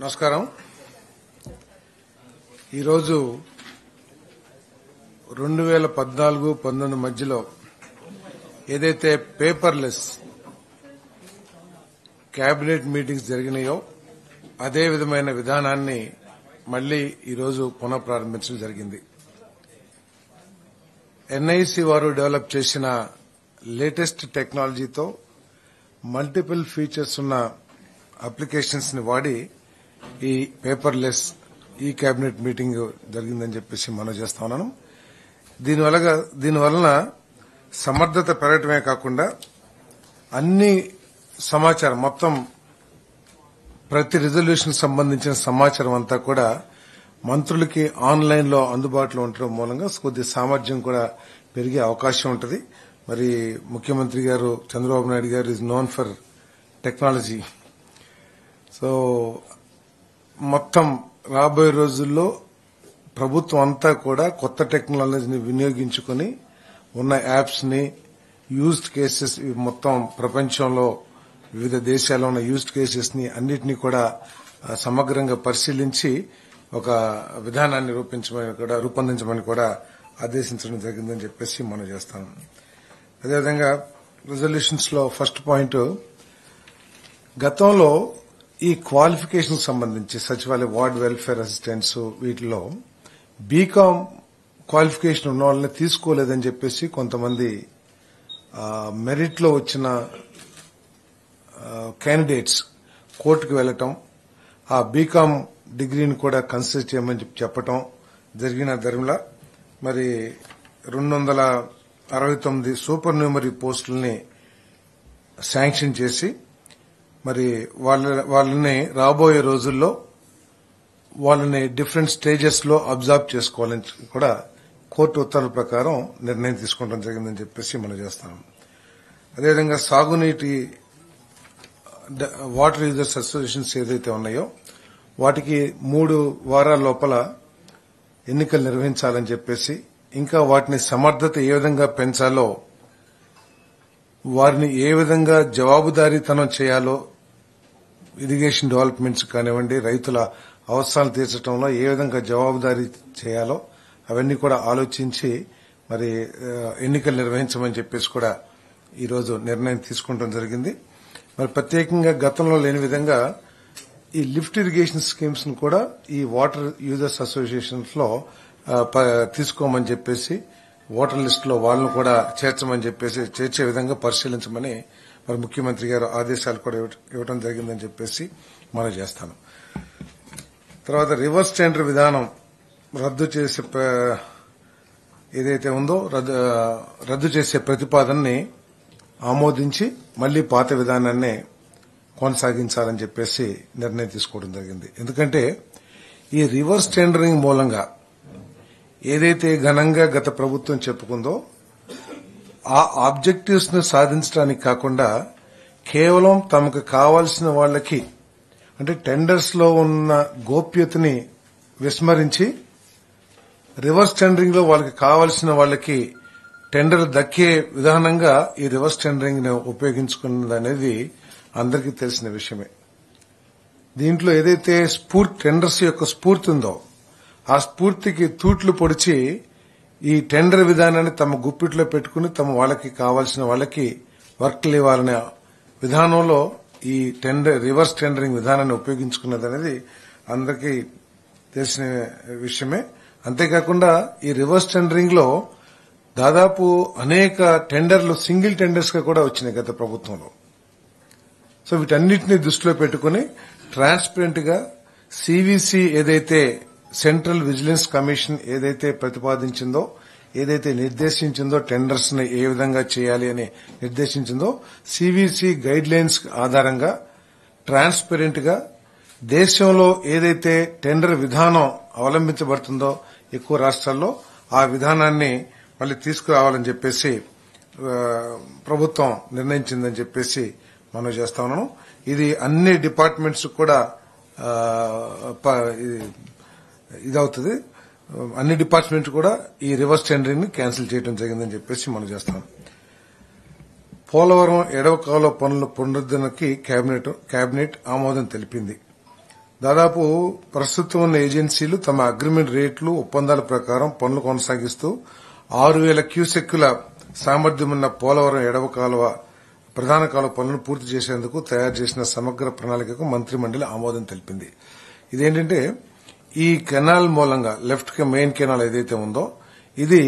నమస్కారం ఈరోజు రెండు వేల పద్నాలుగు పంతొమ్మిది మధ్యలో ఏదైతే పేపర్లెస్ కేబినెట్ మీటింగ్స్ జరిగినాయో అదే విధమైన విధానాన్ని మళ్లీ ఈరోజు పునఃప్రారంభించడం జరిగింది ఎన్ఐసి వారు డెవలప్ చేసిన లేటెస్ట్ టెక్నాలజీతో మల్టిపుల్ ఫీచర్స్ ఉన్న అప్లికేషన్స్ ని వాడి ఈ పేపర్లెస్ ఈ కేబినెట్ మీటింగ్ జరిగిందని చెప్పేసి మనం చేస్తా ఉన్నాను దీనివల్ల దీనివలన సమర్థత పెరగటమే కాకుండా అన్ని సమాచారం మొత్తం ప్రతి రిజల్యూషన్ సంబంధించిన సమాచారం అంతా కూడా మంత్రులకి ఆన్లైన్ లో అందుబాటులో ఉండటం మూలంగా కొద్ది సామర్థ్యం కూడా పెరిగే అవకాశం ఉంటుంది మరి ముఖ్యమంత్రి గారు చంద్రబాబు నాయుడు గారు is known for technology so మొత్తం రాబోయే రోజుల్లో ప్రభుత్వం అంతా కూడా కొత్త టెక్నాలజీని వినియోగించుకుని ఉన్న యాప్స్ ని యూజ్డ్ కేసెస్ ఇవి మొత్తం ప్రపంచంలో వివిధ దేశాల్లో ఉన్న యూజ్డ్ కేసెస్ ని అన్నిటినీ కూడా ఆ, సమగ్రంగా పరిశీలించి ఒక విధానాన్ని రూపించమని కూడా రూపొందించమని కూడా ఆదేశించడం జరిగిందని చెప్పేసి మనం చేస్తాం అదేవిధంగా రిజల్యూషన్స్ లో ఫస్ట్ పాయింట్ గతంలో ఈ క్వాలిఫికేషన్ సంబంధించి సచివాలయ వార్డ్ వెల్ఫేర్ అసిస్టెంట్స్ వీటిలో బీకామ్ క్వాలిఫికేషన్ ఉన్న వాళ్ళని తీసుకోలేదని చెప్పేసి కొంతమంది మెరిట్ లో వచ్చిన క్యాండిడేట్స్ కోర్టుకు వెళ్లటం ఆ బీకామ్ డిగ్రీని కూడా కన్సిడర్ చేయమని చెప్పి చెప్పటం జరిగిన ధర్మలా మరి రెండు వందల అరవై తొమ్మిది సూపర్ న్యూమరీ పోస్టుల్ని శాంక్షన్ చేసి మరి వాళ్ళ వాళ్ళని రాబోయే రోజుల్లో వాళ్ళని డిఫరెంట్ స్టేజెస్ లో అబ్జర్వ్ చేసుకోవాలని కూడా కోర్టు ఉత్తర్వుల ప్రకారం నిర్ణయం తీసుకోవడం జరిగిందని చెప్పేసి మనం చేస్తాం అదేవిధంగా సాగునీటి డ- వాటర్ యూజర్స్ అసోసియేషన్స్ ఏదైతే ఉన్నాయో వాటికి మూడు వారాల లోపల ఎన్నికలు నిర్వహించాలని చెప్పేసి ఇంకా వాటిని సమర్థత ఏ విధంగా పెంచాలో వారిని ఏ విధంగా జవాబుదారీతనం చేయాలో ఇరిగేషన్ డెవలప్మెంట్స్ కానివ్వండి రైతుల అవసరాలు తీర్చడంలో ఏ విధంగా జవాబుదారీ చేయాలో అవన్నీ కూడా ఆలోచించి మరి ఆ, ఎన్నికలు నిర్వహించమని చెప్పేసి కూడా ఈరోజు నిర్ణయం తీసుకోవడం జరిగింది మరి ప్రత్యేకంగా గతంలో లేని విధంగా ఈ లిఫ్ట్ ఇరిగేషన్ స్కీమ్స్ ను కూడా ఈ వాటర్ యూజర్స్ అసోసియేషన్స్ లో ఆ, ప- తీసుకోమని చెప్పేసి ఓటర్ లిస్ట్ లో వాళ్ళను కూడా చేర్చమని చెప్పేసి చేర్చే విధంగా పరిశీలించమని మరి ముఖ్యమంత్రి గారు ఆదేశాలు కూడా ఇవ్వట- ఇవ్వడం జరిగిందని చెప్పేసి మనం చేస్తాను తర్వాత రివర్స్ టెండర్ విధానం రద్దు చేసే ప్ర- ఏదైతే ఉందో రద్దు రద్దు చేసే ప్రతిపాదనని ఆమోదించి మళ్లీ పాత విధానాన్నే కొనసాగించాలని చెప్పేసి నిర్ణయం తీసుకోవడం జరిగింది ఎందుకంటే ఈ రివర్స్ టెండరింగ్ మూలంగా ఏదైతే ఘనంగా గత ప్రభుత్వం చెప్పుకుందో ఆ ఆబ్జెక్టివ్స్ ను సాధించడానికి కాకుండా కేవలం తమకు కావాల్సిన వాళ్ళకి అంటే టెండర్స్ లో ఉన్న గోప్యతని విస్మరించి రివర్స్ టెండరింగ్ లో వాళ్ళకి కావాల్సిన వాళ్ళకి టెండర్ దక్కే విధానంగా ఈ రివర్స్ టెండరింగ్ ని ఉపయోగించుకున్నది అనేది అందరికీ తెలిసిన విషయమే దీంట్లో ఏదైతే స్ఫూర్తి టెండర్స్ యొక్క స్ఫూర్తి ఉందో ఆ స్ఫూర్తికి తూట్లు పొడిచి ఈ టెండర్ విధానాన్ని తమ గుప్పిట్లో పెట్టుకుని తమ వాళ్ళకి కావాల్సిన వాళ్ళకి వర్క్లు ఇవ్వాలనే విధానంలో ఈ టెండర్ రివర్స్ టెండరింగ్ విధానాన్ని ఉపయోగించుకున్నది అనేది అందరికీ తెలిసిన విషయమే అంతేకాకుండా ఈ రివర్స్ టెండరింగ్ లో దాదాపు అనేక టెండర్లు సింగిల్ టెండర్స్ గా కూడా వచ్చినాయి గత ప్రభుత్వంలో సో వీటన్నిటిని దృష్టిలో పెట్టుకుని ట్రాన్స్పరెంట్ గా సివిసి ఏదైతే సెంట్రల్ విజిలెన్స్ కమిషన్ ఏదైతే ప్రతిపాదించిందో ఏదైతే నిర్దేశించిందో టెండర్స్ ని ఏ విధంగా చేయాలి అని నిర్దేశించిందో సివిసి గైడ్ లైన్స్ ఆధారంగా ట్రాన్స్పరెంట్ గా దేశంలో ఏదైతే టెండర్ విధానం అవలంబించబడుతుందో ఎక్కువ రాష్ట్రాల్లో ఆ విధానాన్ని మళ్ళీ తీసుకురావాలని చెప్పేసి ఆ, ప్రభుత్వం నిర్ణయించిందని చెప్పేసి మనం చేస్తా ఉన్నాము ఇది అన్ని డిపార్ట్మెంట్స్ కూడా ఆ, ప- ఇది- ఇదవుతుంది అన్ని డిపార్ట్మెంట్ కూడా ఈ రివర్స్ టెండరింగ్ ని క్యాన్సిల్ చేయడం జరిగిందని చెప్పేసి మనం చేస్తాం పోలవరం ఎడవ కాలువ పనుల పునరుద్దరణకి కేబినెట్ కేబినెట్ ఆమోదం తెలిపింది దాదాపు ప్రస్తుతం ఉన్న ఏజెన్సీలు తమ అగ్రిమెంట్ రేట్లు ఒప్పందాల ప్రకారం పనులు కొనసాగిస్తూ ఆరు వేల క్యూసెక్కుల సామర్థ్యమున్న పోలవరం ఎడవ కాలువ ప్రధాన కాలువ పనులను పూర్తి చేసేందుకు తయారు చేసిన సమగ్ర ప్రణాళికకు మంత్రి మండలి ఆమోదం తెలిపింది ఇదేంటంటే ఈ కెనాల్ మూలంగా లెఫ్ట్ మెయిన్ కెనాల్ ఏదైతే ఉందో ఇది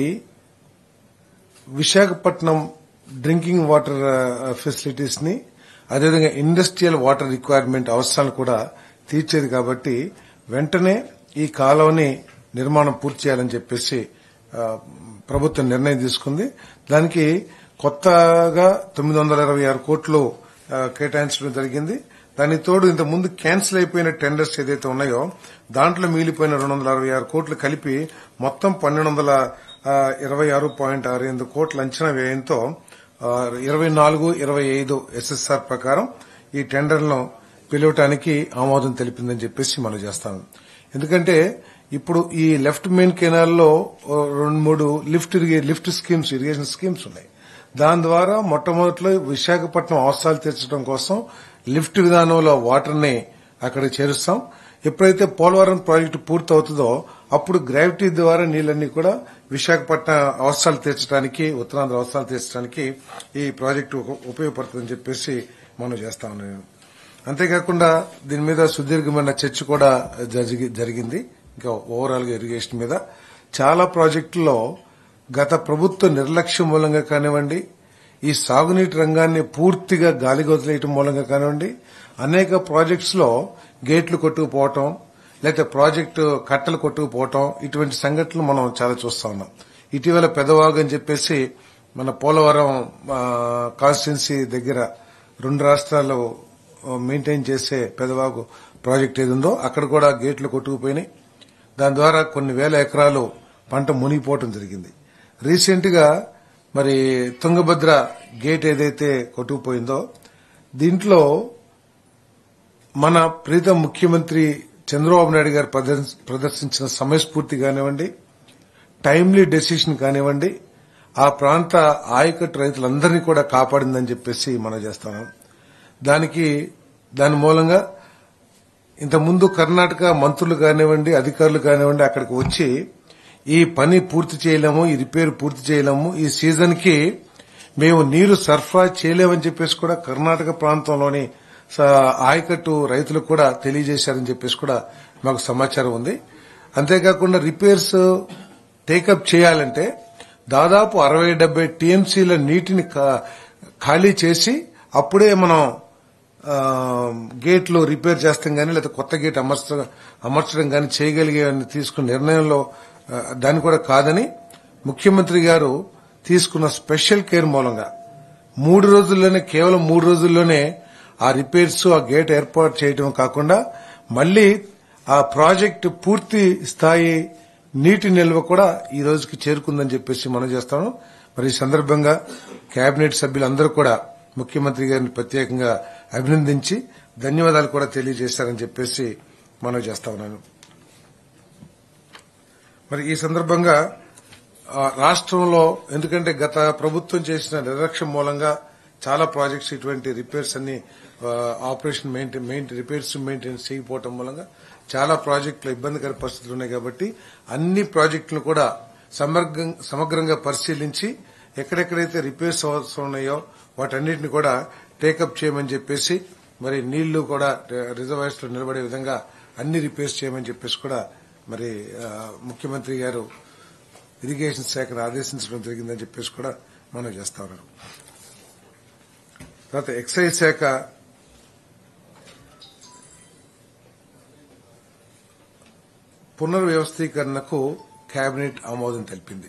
విశాఖపట్నం డ్రింకింగ్ వాటర్ ఫెసిలిటీస్ ని అదేవిధంగా ఇండస్ట్రియల్ వాటర్ రిక్వైర్మెంట్ అవసరాలు కూడా తీర్చేది కాబట్టి వెంటనే ఈ కాలువని నిర్మాణం పూర్తి చేయాలని చెప్పేసి ఆ, ప్రభుత్వం నిర్ణయం తీసుకుంది దానికి కొత్తగా తొమ్మిది వందల ఇరవై ఆరు కోట్లు ఆ, కేటాయించడం జరిగింది దానికి తోడు ఇంత ముందు క్యాన్సిల్ అయిపోయిన టెండర్స్ ఏదైతే ఉన్నాయో దాంట్లో మిగిలిపోయిన రెండు వందల అరవై ఆరు కోట్లు కలిపి మొత్తం పన్నెండు వందల ఇరవై ఆరు పాయింట్ ఆరు ఎనిమిది కోట్ల అంచనా వ్యయంతో ఇరవై నాలుగు ఇరవై ఐదు ఎస్ఎస్ఆర్ ప్రకారం ఈ టెండర్లను పిలవటానికి ఆమోదం తెలిపిందని చెప్పేసి మనం చేస్తాం ఎందుకంటే ఇప్పుడు ఈ లెఫ్ట్ మెయిన్ కెనాల్లో ఓ రెండు మూడు లిఫ్ట్ ఇరిగే- లిఫ్ట్ స్కీమ్స్ ఇరిగేషన్ స్కీమ్స్ ఉన్నాయి దాని ద్వారా మొట్టమొదటిలో విశాఖపట్నం అవసరాలు తీర్చడం కోసం లిఫ్ట్ విధానంలో వాటర్ ని అక్కడికి చేరుస్తాం ఎప్పుడైతే పోలవరం ప్రాజెక్టు పూర్తి అవుతుందో అప్పుడు గ్రావిటీ ద్వారా నీళ్ళన్నీ కూడా విశాఖపట్నం అవసరాలు తీర్చడానికి ఉత్తరాంధ్ర అవసరాలు తీర్చడానికి ఈ ప్రాజెక్టు ఉప- ఉపయోగపడుతుందని చెప్పేసి మనం చేస్తా ఉన్నాం అంతేకాకుండా దీని మీద సుదీర్ఘమైన చర్చ కూడా జరిగి- జరిగింది ఇంకా ఓవరాల్ గా ఇరిగేషన్ మీద చాలా ప్రాజెక్టుల్లో గత ప్రభుత్వ నిర్లక్ష్యం మూలంగా కానివ్వండి ఈ సాగునీటి రంగాన్ని పూర్తిగా గాలికి వదిలేయటం మూలంగా కానివ్వండి అనేక ప్రాజెక్ట్స్ లో గేట్లు కొట్టుకుపోవటం లేకపోతే ప్రాజెక్టు కట్టలు కొట్టుకుపోవటం ఇటువంటి సంఘటనలు మనం చాలా చూస్తా ఉన్నాం ఇటీవల పెదవాగు అని చెప్పేసి మన పోలవరం కాన్స్టిట్యున్సీ దగ్గర రెండు రాష్ట్రాలు మెయింటైన్ చేసే పెదవాగు ప్రాజెక్ట్ ఏది ఉందో అక్కడ కూడా గేట్లు కొట్టుకుపోయినాయి దాని ద్వారా కొన్ని వేల ఎకరాలు పంట మునిగిపోవటం జరిగింది రీసెంట్ గా మరి తుంగభద్ర గేట్ ఏదైతే కొట్టుకుపోయిందో దీంట్లో మన ప్రీతం ముఖ్యమంత్రి చంద్రబాబు నాయుడు గారు ప్రదర్శ- ప్రదర్శించిన సమయస్ఫూర్తి కానివ్వండి టైమ్లీ డెసిషన్ కానివ్వండి ఆ ప్రాంత ఆయకట్టు రైతులందరినీ కూడా కాపాడిందని చెప్పేసి మనం చేస్తున్నాం దానికి దాని మూలంగా ఇంతకుముందు కర్ణాటక మంత్రులు కానివ్వండి అధికారులు కానివ్వండి అక్కడికి వచ్చి ఈ పని పూర్తి చేయలేము ఈ రిపేర్ పూర్తి చేయలేము ఈ సీజన్ కి మేము నీరు సరఫరా చేయలేమని చెప్పేసి కూడా కర్ణాటక ప్రాంతంలోని స- ఆయకట్టు రైతులకు కూడా తెలియజేశారని చెప్పేసి కూడా మాకు సమాచారం ఉంది అంతేకాకుండా రిపేర్స్ టేకప్ చేయాలంటే దాదాపు అరవై డెబ్బై టీఎంసీల నీటిని కా- ఖాళీ చేసి అప్పుడే మనం ఆ, గేట్లు రిపేర్ చేస్తాం కానీ లేదా కొత్త గేట్ అమర్చ అమర్చడం కానీ చేయగలిగే తీసుకున్న నిర్ణయంలో ఆ, దాన్ని కూడా కాదని ముఖ్యమంత్రి గారు తీసుకున్న స్పెషల్ కేర్ మూలంగా మూడు రోజుల్లోనే కేవలం మూడు రోజుల్లోనే ఆ రిపేర్స్ ఆ గేట్ ఏర్పాటు చేయడం కాకుండా మళ్లీ ఆ ప్రాజెక్టు పూర్తి స్థాయి నీటి నిల్వ కూడా ఈ రోజుకి చేరుకుందని చెప్పేసి మనం చేస్తాను మరి ఈ సందర్భంగా కేబినెట్ సభ్యులందరూ కూడా ముఖ్యమంత్రి గారిని ప్రత్యేకంగా అభినందించి ధన్యవాదాలు కూడా తెలియజేశారని చెప్పేసి మనం చేస్తా ఉన్నాను మరి ఈ సందర్భంగా ఆ, రాష్ట్రంలో ఎందుకంటే గత ప్రభుత్వం చేసిన నిర్లక్ష్యం మూలంగా చాలా ప్రాజెక్ట్స్ ఇటువంటి రిపేర్స్ అన్ని ఆ, operation maintain maintain repairs maintenance చేయకపోవటం మూలంగా చాలా ప్రాజెక్టులు ఇబ్బందికర పరిస్థితులు ఉన్నాయి కాబట్టి అన్ని ప్రాజెక్టులను కూడా సమగ్రం- సమగ్రంగా పరిశీలించి ఎక్కడెక్కడైతే రిపేర్స్ అవసరం ఉన్నాయో వాటన్నిటిని కూడా టేకప్ చేయమని చెప్పేసి మరి నీళ్లు కూడా రిజర్వాయర్స్ లో నిలబడే విధంగా అన్ని రిపేర్స్ చేయమని చెప్పేసి కూడా మరి ఆ, ముఖ్యమంత్రి గారు ఇరిగేషన్ శాఖను ఆదేశించడం జరిగిందని చెప్పేసి కూడా మనం చేస్తా ఉన్నాం తర్వాత ఎక్సైజ్ శాఖ పునర్వ్యవస్థీకరణకు కేబినెట్ ఆమోదం తెలిపింది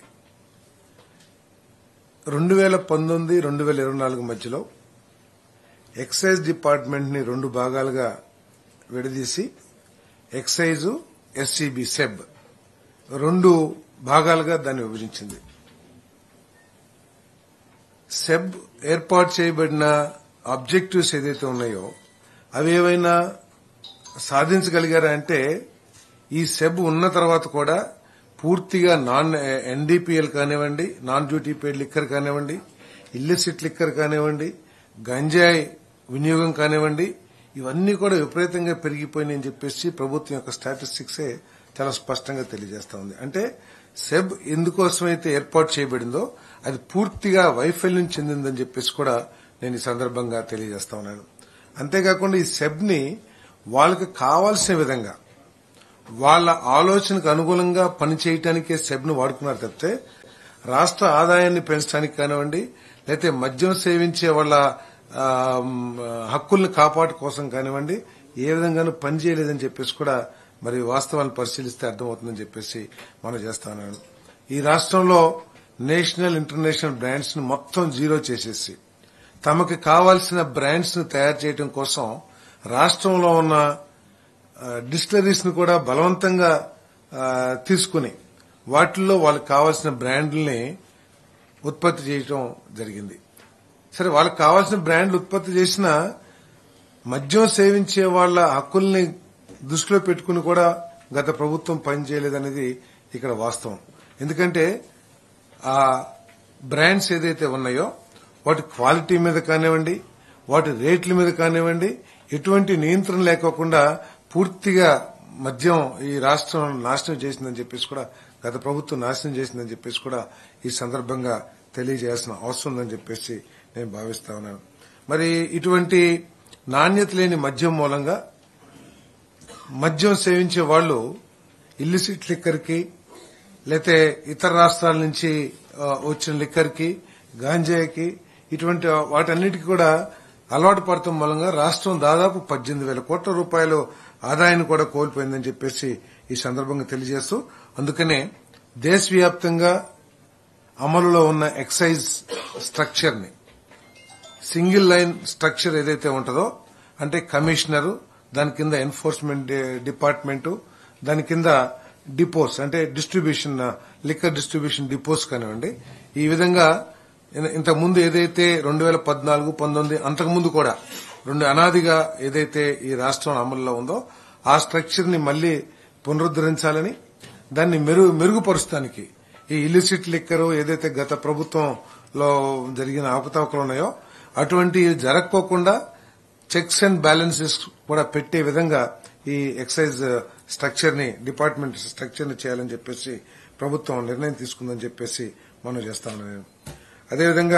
రెండు వేల పంతొమ్మిది రెండు వేల ఇరవై నాలుగు మధ్యలో ఎక్సైజ్ డిపార్ట్మెంట్ ని రెండు భాగాలుగా విడదీసి ఎక్సైజ్ ఎస్సీబీ సెబ్ రెండు భాగాలుగా దాన్ని విభజించింది సెబ్ ఏర్పాటు చేయబడిన ఆబ్జెక్టివ్స్ ఏదైతే ఉన్నాయో అవి ఏవైనా సాధించగలిగారా అంటే ఈ సెబ్ ఉన్న తర్వాత కూడా పూర్తిగా నాన్ ఎన్డీపీఎల్ కానివ్వండి నాన్ డ్యూటీ పేడ్ లిక్కర్ కానివ్వండి ఇల్లిసిట్ లిక్కర్ కానివ్వండి గంజాయి వినియోగం కానివ్వండి ఇవన్నీ కూడా విపరీతంగా పెరిగిపోయినాయని చెప్పేసి ప్రభుత్వం యొక్క స్టాటిస్టిక్సే చాలా స్పష్టంగా తెలియజేస్తా ఉంది అంటే సెబ్ ఎందుకోసమైతే ఏర్పాటు చేయబడిందో అది పూర్తిగా వైఫల్యం చెందిందని చెప్పేసి కూడా నేను ఈ సందర్భంగా తెలియజేస్తా ఉన్నాను అంతేకాకుండా ఈ సెబ్ ని వాళ్ళకి కావాల్సిన విధంగా వాళ్ళ ఆలోచనకు అనుగుణంగా పనిచేయటానికే సెబ్ను వాడుకున్నారు తప్పితే రాష్ట్ర ఆదాయాన్ని పెంచడానికి కానివ్వండి లేకపోతే మద్యం సేవించే వాళ్ళ ఆ, హక్కుల్ని కాపాడు కోసం కానివ్వండి ఏ విధంగానూ పనిచేయలేదని చెప్పేసి కూడా మరి వాస్తవాన్ని పరిశీలిస్తే అర్థమవుతుందని చెప్పేసి మనం చేస్తా ఉన్నాను ఈ రాష్ట్రంలో నేషనల్ ఇంటర్నేషనల్ బ్రాండ్స్ ని మొత్తం జీరో చేసేసి తమకు కావాల్సిన బ్రాండ్స్ ను తయారు చేయడం కోసం రాష్ట్రంలో ఉన్న డిస్టిలరీస్ ను కూడా బలవంతంగా ఆ, తీసుకుని వాటిల్లో వాళ్ళకి కావాల్సిన బ్రాండ్లని ఉత్పత్తి చేయటం జరిగింది సరే వాళ్ళకి కావాల్సిన బ్రాండ్లు ఉత్పత్తి చేసిన మద్యం సేవించే వాళ్ళ హక్కుల్ని దృష్టిలో పెట్టుకుని కూడా గత ప్రభుత్వం పనిచేయలేదనేది ఇక్కడ వాస్తవం ఎందుకంటే ఆ బ్రాండ్స్ ఏదైతే ఉన్నాయో వాటి క్వాలిటీ మీద కానివ్వండి వాటి రేట్ల మీద కానివ్వండి ఎటువంటి నియంత్రణ లేకోకుండా పూర్తిగా మద్యం ఈ రాష్ట్రం నాశనం చేసిందని చెప్పేసి కూడా గత ప్రభుత్వం నాశనం చేసిందని చెప్పేసి కూడా ఈ సందర్భంగా తెలియజేయాల్సిన అవసరం ఉందని చెప్పేసి నేను భావిస్తా ఉన్నాను మరి ఇటువంటి నాణ్యత లేని మద్యం మూలంగా మద్యం సేవించే వాళ్ళు ఇల్లిసిట్ లిక్కర్కి లేతే ఇతర రాష్ట్రాల నుంచి ఆ, వచ్చిన లిక్కర్కి గాంజాకి ఇటువంటి వాటన్నిటికీ కూడా అలవాటు పడటం మూలంగా రాష్ట్రం దాదాపు పద్దెనిమిది వేల కోట్ల రూపాయలు ఆదాయాన్ని కూడా కోల్పోయిందని చెప్పేసి ఈ సందర్భంగా తెలియజేస్తూ అందుకనే దేశవ్యాప్తంగా అమలులో ఉన్న ఎక్సైజ్ స్ట్రక్చర్ ని సింగిల్ లైన్ స్ట్రక్చర్ ఏదైతే ఉంటుందో అంటే కమిషనరు దాని కింద ఎన్ఫోర్స్మెంట్ డిపార్ట్మెంట్ దాని కింద డిపోస్ అంటే డిస్ట్రిబ్యూషన్ లిక్కర్ డిస్ట్రిబ్యూషన్ డిపోస్ కానివ్వండి ఈ విధంగా ఇన్- ఇంతకుముందు ఏదైతే రెండు వేల పద్నాలుగు పంతొమ్మిది అంతకుముందు కూడా రెండు అనాదిగా ఏదైతే ఈ రాష్ట్రం అమల్లో ఉందో ఆ స్ట్రక్చర్ ని మళ్లీ పునరుద్దరించాలని దాన్ని మెరుగు మెరుగుపరుస్తానికి ఈ ఇలిసిట్ లిక్కర్ ఏదైతే గత ప్రభుత్వంలో జరిగిన అవకతవకలు ఉన్నాయో అటువంటి జరగకోకుండా చెక్స్ అండ్ బ్యాలెన్సెస్ కూడా పెట్టే విధంగా ఈ ఎక్సైజ్ స్ట్రక్చర్ ని డిపార్ట్మెంట్ స్ట్రక్చర్ ని చేయాలని చెప్పేసి ప్రభుత్వం నిర్ణయం తీసుకుందని చెప్పేసి మనం చేస్తాను నేను అదేవిధంగా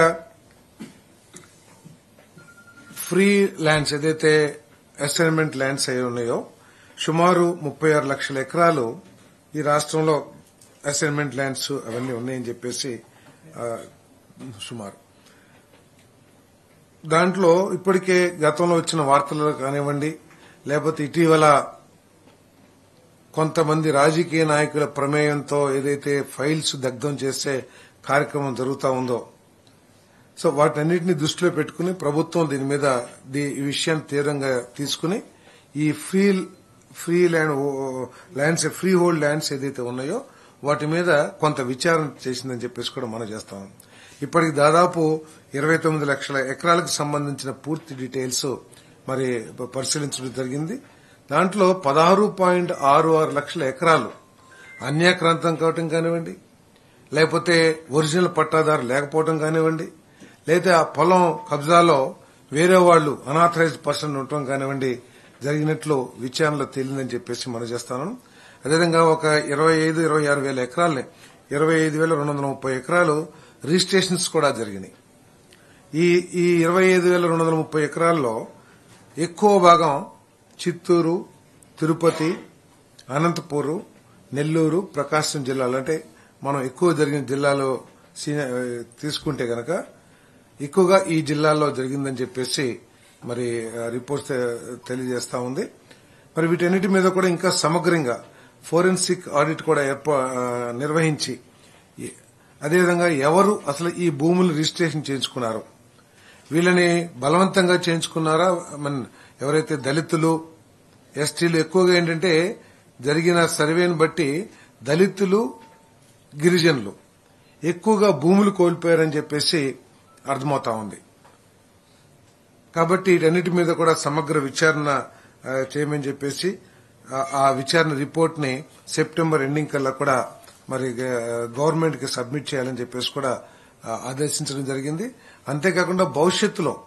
ఫ్రీ ల్యాండ్స్ ఏదైతే అసైన్మెంట్ ల్యాండ్స్ అయి ఉన్నాయో సుమారు ముప్పై ఆరు లక్షల ఎకరాలు ఈ రాష్ట్రంలో అసైన్మెంట్ ల్యాండ్స్ అవన్నీ ఉన్నాయని చెప్పేసి ఆ, సుమారు దాంట్లో ఇప్పటికే గతంలో వచ్చిన వార్తలు కానివ్వండి లేకపోతే ఇటీవల కొంతమంది రాజకీయ నాయకుల ప్రమేయంతో ఏదైతే ఫైల్స్ దగ్ధం చేసే కార్యక్రమం జరుగుతా ఉందో సో వాటన్నిటిని దృష్టిలో పెట్టుకుని ప్రభుత్వం దీని మీద దీ- ఈ విషయాన్ని తీవ్రంగా తీసుకుని ఈ free free land lands freehold lands ఏదైతే ఉన్నాయో వాటి మీద కొంత విచారణ చేసిందని చెప్పేసి కూడా మనం చేస్తాం ఇప్పటికి దాదాపు ఇరవై తొమ్మిది లక్షల ఎకరాలకు సంబంధించిన పూర్తి డీటెయిల్స్ మరి పరిశీలించడం జరిగింది దాంట్లో పదహారు పాయింట్ ఆరు ఆరు లక్షల ఎకరాలు అన్యాక్రాంతం కావటం కానివ్వండి లేకపోతే ఒరిజినల్ పట్టాదారు లేకపోవడం కానివ్వండి లేదా ఆ పొలం కబ్జాలో వేరే వాళ్ళు అనాథరైజ్డ్ పర్సన్ ఉండటం కానివ్వండి జరిగినట్లు విచారణలో తేలిందని చెప్పేసి మనం చేస్తాను అదేవిధంగా ఒక ఇరవై ఐదు ఇరవై ఆరు వేల ఎకరాలని ఇరవై ఐదు వేల రెండు వందల ముప్పై ఎకరాలు రిజిస్ట్రేషన్స్ కూడా జరిగినాయి ఈ ఈ ఇరవై ఐదు వేల రెండు వందల ముప్పై ఎకరాల్లో ఎక్కువ భాగం చిత్తూరు తిరుపతి అనంతపూరు నెల్లూరు ప్రకాశం జిల్లాలు అంటే మనం ఎక్కువ జరిగిన జిల్లాలో సీన- తీసుకుంటే గనక ఎక్కువగా ఈ జిల్లాల్లో జరిగిందని చెప్పేసి మరి ఆ, రిపోర్ట్స్ తె- తెలియజేస్తా ఉంది మరి వీటన్నిటి మీద కూడా ఇంకా సమగ్రంగా ఫోరెన్సిక్ ఆడిట్ కూడా ఏర్పా ఆ, నిర్వహించి ఈ- అదేవిధంగా ఎవరు అసలు ఈ భూములు రిజిస్ట్రేషన్ చేయించుకున్నారు వీళ్ళని బలవంతంగా చేయించుకున్నారా మన ఎవరైతే దళితులు ఎస్టీలు ఎక్కువగా ఏంటంటే జరిగిన సర్వేను బట్టి దళితులు గిరిజనులు ఎక్కువగా భూములు కోల్పోయారని చెప్పేసి అర్థమవుతా ఉంది కాబట్టి వీటన్నిటి మీద కూడా సమగ్ర విచారణ ఆ, చేయమని చెప్పేసి ఆ- ఆ విచారణ రిపోర్ట్ ని సెప్టెంబర్ ఎండింగ్ కల్లా కూడా మరి గవర్నమెంట్ కి సబ్మిట్ చేయాలని చెప్పేసి కూడా ఆ, ఆదేశించడం జరిగింది అంతేకాకుండా భవిష్యత్తులో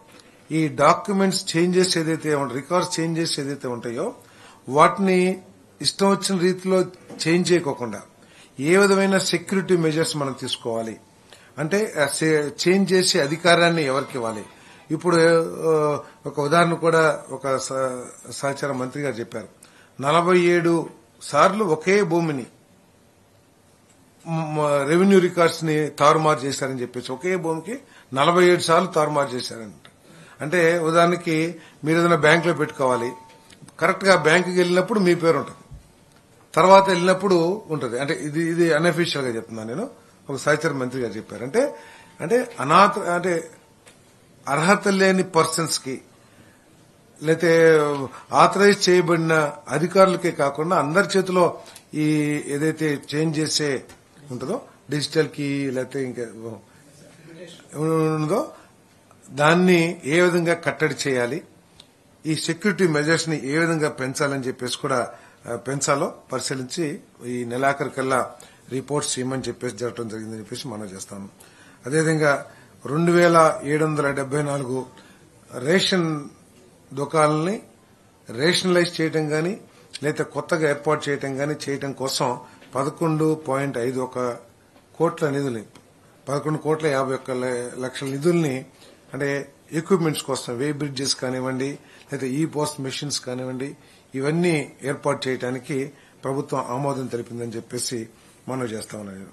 ఈ డాక్యుమెంట్స్ చేంజెస్ ఏదైతే రికార్డ్స్ చేంజెస్ ఏదైతే ఉంటాయో వాటిని ఇష్టం వచ్చిన రీతిలో చేంజ్ చేయకోకుండా ఏ విధమైన సెక్యూరిటీ మెజర్స్ మనం తీసుకోవాలి అంటే ఆ సే- చేంజ్ చేసే అధికారాన్ని ఎవరికి ఇవ్వాలి ఇప్పుడు ఆ, ఒక ఉదాహరణ కూడా ఒక స- సహచార మంత్రి గారు చెప్పారు నలభై ఏడు సార్లు ఒకే భూమిని మ- రెవెన్యూ రికార్డ్స్ ని తారుమారు చేశారని చెప్పేసి ఒకే భూమికి నలభై ఏడు సార్లు తారుమారు చేశారంట అంటే ఉదాహరణకి మీరు ఏదైనా బ్యాంక్ లో పెట్టుకోవాలి కరెక్ట్ గా బ్యాంకుకి వెళ్ళినప్పుడు మీ పేరు ఉంటుంది తర్వాత వెళ్ళినప్పుడు ఉంటుంది అంటే ఇది ఇది అన్అఫీషియల్ గా చెప్తున్నాను నేను ఒక సహచర మంత్రి గారు చెప్పారు అంటే అంటే అనాథ అంటే అర్హత లేని పర్సన్స్ కి లేతే ఆథరైజ్ చేయబడిన అధికారులకే కాకుండా అందరి చేతిలో ఈ ఏదైతే చేంజ్ చేసే ఉంటుందో డిజిటల్ కి లేకపోతే ఇంకా ఉందో దాన్ని ఏ విధంగా కట్టడి చేయాలి ఈ సెక్యూరిటీ మెజర్స్ ని ఏ విధంగా పెంచాలని చెప్పేసి కూడా ఆ, పెంచాలో పరిశీలించి ఈ నెలాఖరికల్లా రిపోర్ట్స్ ఇవ్వమని చెప్పేసి జరగడం జరిగిందని చెప్పేసి మనం చేస్తాము అదేవిధంగా రెండు వేల ఏడు వందల డెబ్బై నాలుగు రేషన్ దుకాణాలని రేషనలైజ్ చేయటం గాని లేదా కొత్తగా ఏర్పాటు చేయటం గాని చేయటం కోసం పదకొండు పాయింట్ ఐదు ఒక కోట్ల నిధుల్ని పదకొండు కోట్ల యాభై ఒక్క ల- లక్షల నిధుల్ని అంటే ఎక్విప్మెంట్స్ కోసం వే బ్రిడ్జెస్ కానివ్వండి లేదా ఈ పోస్ట్ మెషిన్స్ కానివ్వండి ఇవన్నీ ఏర్పాటు చేయడానికి ప్రభుత్వం ఆమోదం తెలిపిందని చెప్పేసి మనం చేస్తా ఉన్నాను నేను.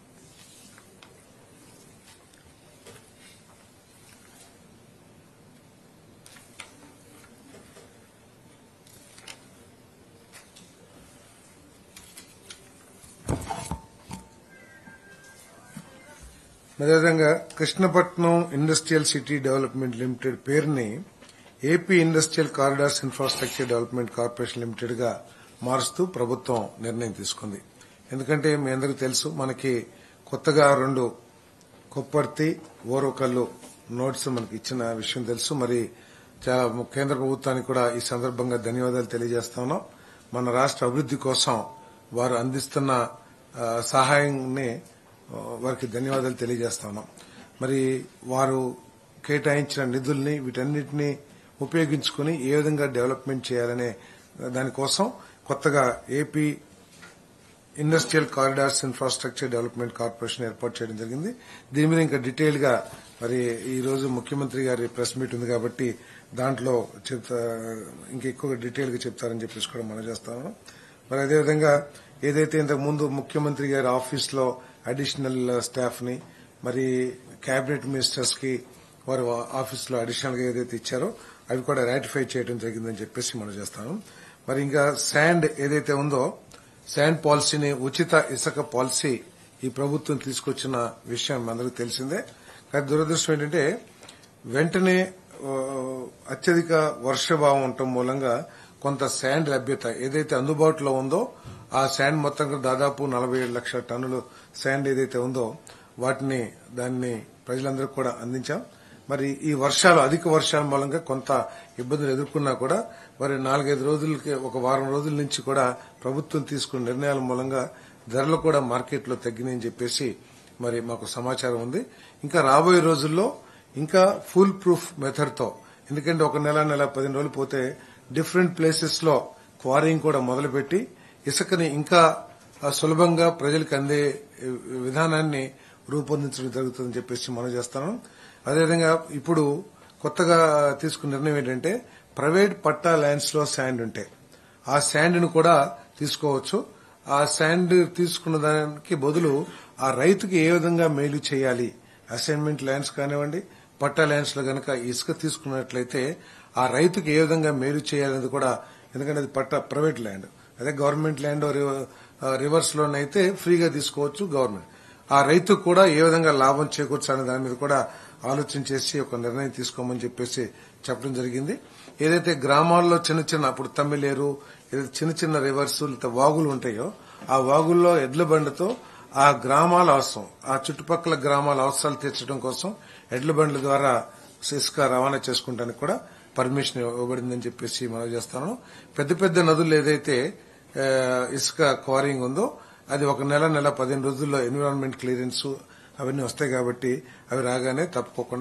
అదేవిధంగా Krishnapatnam industrial city development limited పేరుని AP industrial corridors infrastructure development corporation limited గా మారుస్తూ ప్రభుత్వం నిర్ణయం తీసుకుంది ఎందుకంటే మీ అందరికీ తెలుసు మనకి కొత్తగా రెండు కొప్పర్తి ఓరోకల్లు నోట్స్ మనకి ఇచ్చిన విషయం తెలుసు మరి చాలా కేంద్ర ప్రభుత్వానికి కూడా ఈ సందర్భంగా ధన్యవాదాలు తెలియజేస్తా ఉన్నాం మన రాష్ట్ర అభివృద్ది కోసం వారు అందిస్తున్న ఆ, సహాయాన్ని ఆ, వారికి ధన్యవాదాలు తెలియజేస్తా ఉన్నాం మరి వారు కేటాయించిన నిధుల్ని వీటన్నిటిని ఉపయోగించుకుని ఏ విధంగా డెవలప్మెంట్ చేయాలనే దానికోసం కొత్తగా AP industrial corridors infrastructure development corporation ఏర్పాటు చేయడం జరిగింది దీని మీద ఇంకా డీటెయిల్ గా మరి ఈ రోజు ముఖ్యమంత్రి గారి ప్రెస్ మీట్ ఉంది కాబట్టి దాంట్లో చెప్తా ఇంకా ఎక్కువ డీటెయిల్ గా చెప్తారని చెప్పేసి కూడా మనం చేస్తాను మరి అదేవిధంగా ఏదైతే ఇంతకు ముందు ముఖ్యమంత్రి గారి ఆఫీస్ లో అడిషనల్ స్టాఫ్ ని మరి కేబినెట్ మినిస్టర్స్ కి వారు ఆఫీస్ లో అడిషనల్ గా ఏదైతే ఇచ్చారో అవి కూడా రాటిఫై చేయడం జరిగిందని చెప్పేసి మనం చేస్తాను మరి ఇంకా శాండ్ ఏదైతే ఉందో శాండ్ పాలసీని ఉచిత ఇసుక పాలసీ ఈ ప్రభుత్వం తీసుకొచ్చిన విషయం అందరికీ తెలిసిందే కానీ దురదృష్టం ఏంటంటే వెంటనే ఆ, అత్యధిక వర్షభావం ఉండటం మూలంగా కొంత శాండ్ లభ్యత ఏదైతే అందుబాటులో ఉందో ఆ శాండ్ మొత్తం కూడా దాదాపు నలభై ఏడు లక్షల టన్నులు శాండ్ ఏదైతే ఉందో వాటిని దాన్ని ప్రజలందరికీ కూడా అందించాం మరి ఈ వర్షాలు అధిక వర్షాల మూలంగా కొంత ఇబ్బందులు ఎదుర్కొన్నా కూడా మరి నాలుగైదు రోజులకి ఒక వారం రోజుల నుంచి కూడా ప్రభుత్వం తీసుకున్న నిర్ణయాల మూలంగా ధరలు కూడా మార్కెట్లో తగ్గినాయని చెప్పేసి మరి మాకు సమాచారం ఉంది ఇంకా రాబోయే రోజుల్లో ఇంకా ఫుల్ ప్రూఫ్ మెథడ్ తో ఎందుకంటే ఒక నెల నెల పదిహేను రోజులు పోతే డిఫరెంట్ ప్లేసెస్ లో క్వారింగ్ కూడా మొదలుపెట్టి ఇసుకని ఇంకా ఆ, సులభంగా ప్రజలకు అందే ఈ, విధానాన్ని రూపొందించడం జరుగుతుందని చెప్పేసి మనం చేస్తాను అదేవిధంగా ఇప్పుడు కొత్తగా తీసుకున్న నిర్ణయం ఏంటంటే ప్రైవేట్ పట్టా ల్యాండ్స్ లో శాండ్ ఉంటాయి ఆ శాండ్ ను కూడా తీసుకోవచ్చు ఆ శాండ్ తీసుకున్న దానికి బదులు ఆ రైతుకి ఏ విధంగా మేలు చేయాలి అసైన్మెంట్ ల్యాండ్స్ కానివ్వండి పట్టా ల్యాండ్స్ లో గనక ఇసుక తీసుకున్నట్లయితే ఆ రైతుకి ఏ విధంగా మేలు చేయాలనేది కూడా ఎందుకంటే అది పట్టా ప్రైవేట్ ల్యాండ్ అదే గవర్నమెంట్ ల్యాండ్ రివర్స్ లోన్ అయితే ఫ్రీగా తీసుకోవచ్చు గవర్నమెంట్ ఆ రైతుకు కూడా ఏ విధంగా లాభం చేకూర్చాలనే దాని మీద కూడా ఆలోచన చేసి ఒక నిర్ణయం తీసుకోమని చెప్పేసి చెప్పడం జరిగింది ఏదైతే గ్రామాల్లో చిన్న చిన్న అప్పుడు తమ్మిలేరు ఏదైతే చిన్న చిన్న రివర్స్ లేదా వాగులు ఉంటాయో ఆ వాగుల్లో ఎడ్ల బండితో ఆ గ్రామాల అవసరం ఆ చుట్టుపక్కల గ్రామాల అవసరాలు తీర్చడం కోసం ఎడ్ల బండ్ల ద్వారా ఇసుక రవాణా చేసుకుంటానికి కూడా పర్మిషన్ ఇవ్వబడిందని చెప్పేసి మనం చేస్తాను పెద్ద పెద్ద నదులు ఏదైతే ఆ, ఇసుక క్వారింగ్ ఉందో అది ఒక నెల నెల పదిహేను రోజుల్లో ఎన్విరాన్మెంట్ క్లియరెన్స్ అవన్నీ వస్తాయి కాబట్టి అవి రాగానే తప్పుకోకుండా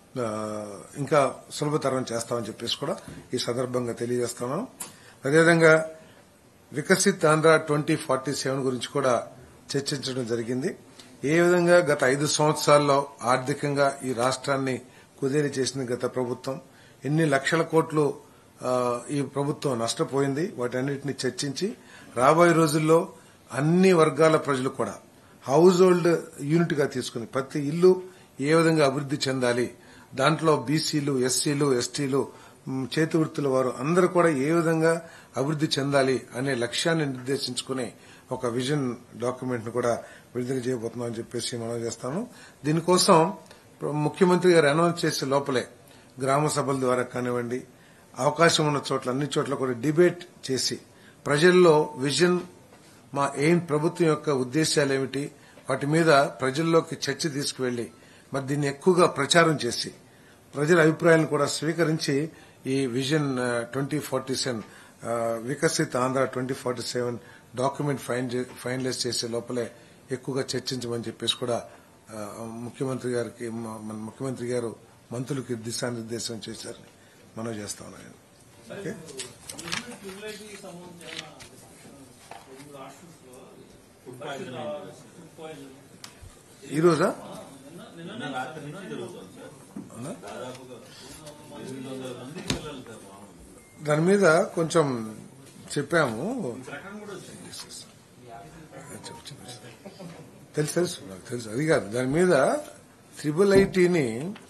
ఆ, ఇంకా సులభతరం చేస్తామని చెప్పేసి కూడా ఈ సందర్భంగా తెలియజేస్తున్నాను అదేవిధంగా Viksit Andhra twenty forty seven గురించి కూడా చర్చించడం జరిగింది ఏ విధంగా గత ఐదు సంవత్సరాల్లో ఆర్థికంగా ఈ రాష్ట్రాన్ని కుదేరి చేసింది గత ప్రభుత్వం ఎన్ని లక్షల కోట్లు ఆ, ఈ ప్రభుత్వం నష్టపోయింది వాటన్నిటిని చర్చించి రాబోయే రోజుల్లో అన్ని వర్గాల ప్రజలు కూడా హౌస్ హోల్డ్ యూనిట్ గా తీసుకుని ప్రతి ఇల్లు ఏ విధంగా అభివృద్ది చెందాలి దాంట్లో బీసీలు ఎస్సీలు ఎస్టీలు మ్, చేతి వృత్తుల వారు అందరూ కూడా ఏ విధంగా అభివృద్ది చెందాలి అనే లక్ష్యాన్ని నిర్దేశించుకుని ఒక విజన్ డాక్యుమెంట్ ను కూడా విడుదల చేయబోతున్నామని చెప్పేసి మనం చేస్తాము దీనికోసం ముఖ్యమంత్రి గారు అనౌన్స్ చేసే లోపలే గ్రామ సభల ద్వారా కానివ్వండి అవకాశం ఉన్న చోట్ల అన్ని చోట్ల కూడా డిబేట్ చేసి ప్రజల్లో విజన్ మా ఏం ప్రభుత్వం యొక్క ఉద్దేశాలు ఏమిటి వాటి మీద ప్రజల్లోకి చర్చ తీసుకువెళ్లి మరి దీన్ని ఎక్కువగా ప్రచారం చేసి ప్రజల అభిప్రాయాలను కూడా స్వీకరించి ఈ vision twenty forty seven Viksit Andhra twenty forty seven document finalize చేసే లోపలే ఎక్కువగా చర్చించమని చెప్పేసి కూడా ఆ, ముఖ్యమంత్రి గారికి మ- మన ముఖ్యమంత్రి గారు మంత్రులకి దిశానిర్దేశం చేశారని మనం చేస్తా ఉన్నాను ఓకే ట్యూబ్లైట్కి సంబంధించిన రెండు రాష్ట్రాల్లో ఫుడ్ పాయిజన్ ఈ రోజా నిన్న రాత్రి నుంచి జరుగుతుంది సార్ అవునా? దాదాపుగా ఎనిమిది వందల మంది పిల్లలు సార్ మామూలుగా దాని మీద కొంచెం చెప్పాము ప్రకటన కూడా వచ్చింది చెప్పు, చెప్పు. తెలుసు తెలుసు నాకు తెలుసు అది కాదు దాని మీద త్రిబుల్ ఐటీని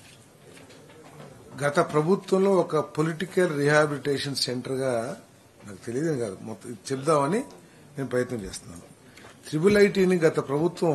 గత ప్రభుత్వంలో ఒక పొలిటికల్ రిహాబిలిటేషన్ సెంటర్ గా నాకు తెలియదు కాదు మొత్తం ఇది చెప్దామని నేను ప్రయత్నం చేస్తున్నాను త్రిబుల్ ఐటీని గత ప్రభుత్వం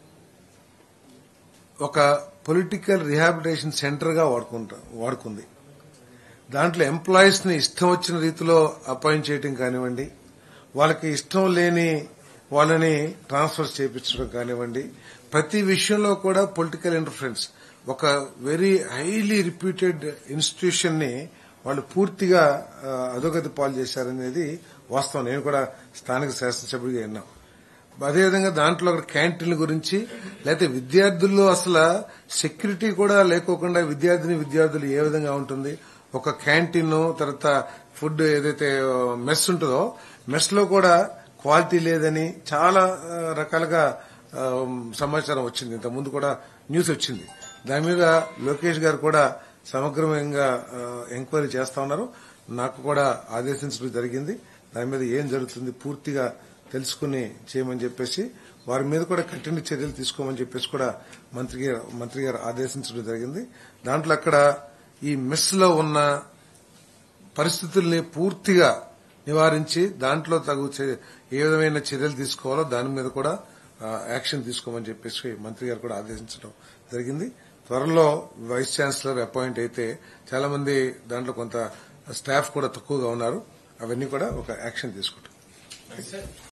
ఒక పొలిటికల్ రిహాబిలిటేషన్ సెంటర్ గా వాడుకుంటా వాడుకుంది దాంట్లో ఎంప్లాయీస్ ని ఇష్టం వచ్చిన రీతిలో అపాయింట్ చేయడం కానివ్వండి వాళ్ళకి ఇష్టం లేని వాళ్ళని ట్రాన్స్ఫర్ చేయించడం కానివ్వండి ప్రతి విషయంలో కూడా పొలిటికల్ ఇంటర్ఫరెన్స్ ఒక వెరీ హైలీ రిప్యూటెడ్ ఇన్స్టిట్యూషన్ ని వాళ్ళు పూర్తిగా ఆ, అధోగతి పాలు చేశారనేది వాస్తవం నేను కూడా స్థానిక శాసనసభ్యుడిగా విన్నాం అదేవిధంగా దాంట్లో అక్కడ క్యాంటీన్ల గురించి లేకపోతే విద్యార్థుల్లో అసలు సెక్యూరిటీ కూడా లేకోకుండా విద్యార్థిని విద్యార్థులు ఏ విధంగా ఉంటుంది ఒక క్యాంటీన్ తర్వాత ఫుడ్ ఏదైతే మెస్ ఉంటుందో మెస్ లో కూడా క్వాలిటీ లేదని చాలా ఆ, రకాలుగా ఆ, సమాచారం వచ్చింది ఇంత ముందు కూడా న్యూస్ వచ్చింది దాని మీద లోకేష్ గారు కూడా సమగ్రంగా ఆ, ఎంక్వైరీ చేస్తా ఉన్నారు నాకు కూడా ఆదేశించడం జరిగింది దాని మీద ఏం జరుగుతుంది పూర్తిగా తెలుసుకుని చేయమని చెప్పేసి వారి మీద కూడా కఠిన చర్యలు తీసుకోమని చెప్పేసి కూడా మంత్రి గారు మంత్రి గారు ఆదేశించడం జరిగింది దాంట్లో అక్కడ ఈ మెస్ లో ఉన్న పరిస్థితుల్ని పూర్తిగా నివారించి దాంట్లో తగు చే- ఏ విధమైన చర్యలు తీసుకోవాలో దాని మీద కూడా ఆ, యాక్షన్ తీసుకోమని చెప్పేసి మంత్రి గారు కూడా ఆదేశించడం జరిగింది త్వరలో వైస్ ఛాన్సలర్ అపాయింట్ అయితే చాలా మంది దాంట్లో కొంత స్టాఫ్ కూడా తక్కువగా ఉన్నారు అవన్నీ కూడా ఒక యాక్షన్ తీసుకుంటాం